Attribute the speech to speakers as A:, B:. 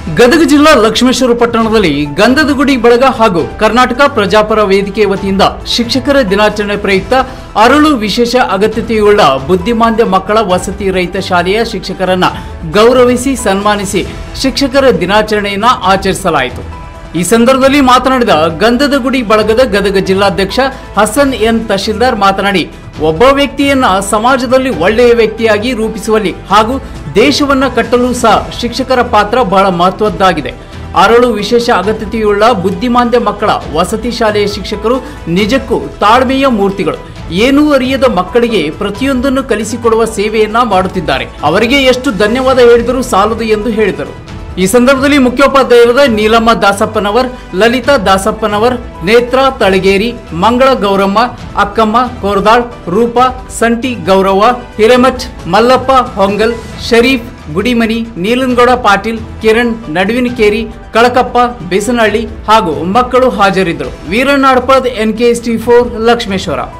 A: ಗದಗ ಜಿಲ್ಲಾ ಲಕ್ಷ್ಮೇಶ್ವರ ಪಟ್ಟಣದಲ್ಲಿ ಗಂಧದ ಗುಡಿ ಬಳಗ ಹಾಗೂ ಕರ್ನಾಟಕ ಪ್ರಜಾಪರ ವೇದಿಕೆ ವತಿಯಿಂದ ಶಿಕ್ಷಕರ ದಿನಾಚರಣೆ ಪ್ರಯುಕ್ತ ಅರಳು ವಿಶೇಷ ಅಗತ್ಯತೆಯುಳ್ಳ ಬುದ್ಧಿಮಾಂದ್ಯ ಮಕ್ಕಳ ವಸತಿ ರಹಿತ ಶಾಲೆಯ ಶಿಕ್ಷಕರನ್ನ ಗೌರವಿಸಿ ಸನ್ಮಾನಿಸಿ ಶಿಕ್ಷಕರ ದಿನಾಚರಣೆಯನ್ನ ಆಚರಿಸಲಾಯಿತು ಈ ಸಂದರ್ಭದಲ್ಲಿ ಮಾತನಾಡಿದ ಗಂಧದ ಗುಡಿ ಬಳಗದ ಗದಗ ಜಿಲ್ಲಾಧ್ಯಕ್ಷ ಹಸನ್ ಎನ್ ತಹಶೀಲ್ದಾರ್ ಮಾತನಾಡಿ ಒಬ್ಬ ವ್ಯಕ್ತಿಯನ್ನ ಸಮಾಜದಲ್ಲಿ ಒಳ್ಳೆಯ ವ್ಯಕ್ತಿಯಾಗಿ ರೂಪಿಸುವಲ್ಲಿ ಹಾಗೂ ದೇಶವನ್ನ ಕಟ್ಟಲು ಸಹ ಶಿಕ್ಷಕರ ಪಾತ್ರ ಬಹಳ ಮಹತ್ವದ್ದಾಗಿದೆ ಅರಳು ವಿಶೇಷ ಅಗತ್ಯತೆಯುಳ್ಳ ಬುದ್ಧಿಮಾಂದ್ಯ ಮಕ್ಕಳ ವಸತಿ ಶಾಲೆಯ ಶಿಕ್ಷಕರು ನಿಜಕ್ಕೂ ತಾಳ್ಮೆಯ ಮೂರ್ತಿಗಳು ಏನೂ ಅರಿಯದ ಮಕ್ಕಳಿಗೆ ಪ್ರತಿಯೊಂದನ್ನು ಕಲಿಸಿಕೊಡುವ ಸೇವೆಯನ್ನ ಮಾಡುತ್ತಿದ್ದಾರೆ ಅವರಿಗೆ ಎಷ್ಟು ಧನ್ಯವಾದ ಹೇಳಿದರೂ ಸಾಲದು ಎಂದು ಹೇಳಿದರು ಈ ಸಂದರ್ಭದಲ್ಲಿ ಮುಖ್ಯೋಪಾಧ್ಯಾಯರಾದ ನೀಲಮ್ಮ ದಾಸಪ್ಪನವರ್ ಲಲಿತಾ ದಾಸಪ್ಪನವರ್ ನೇತ್ರ ತಳಗೇರಿ ಮಂಗಳ ಗೌರಮ್ಮ ಅಕ್ಕಮ್ಮ ಕೋರ್ದಾಳ್ ರೂಪಾ ಸಂಟಿ ಗೌರವ್ವ ಹಿರೇಮಠ್ ಮಲ್ಲಪ್ಪ ಹೊಂಗಲ್ ಶರೀಫ್ ಗುಡಿಮನಿ ನೀಲನಗೌಡ ಪಾಟೀಲ್ ಕಿರಣ್ ನಡುವಿನಕೇರಿ ಕಳಕಪ್ಪ ಬೇಸನಹಳ್ಳಿ ಹಾಗೂ ಮಕ್ಕಳು ಹಾಜರಿದ್ದರು ವೀರಣ್ಣಾಡ್ಪದ್ ಎನ್ಕೆಎಸ್ಟಿ ಫೋರ್ ಲಕ್ಷ್ಮೇಶ್ವರ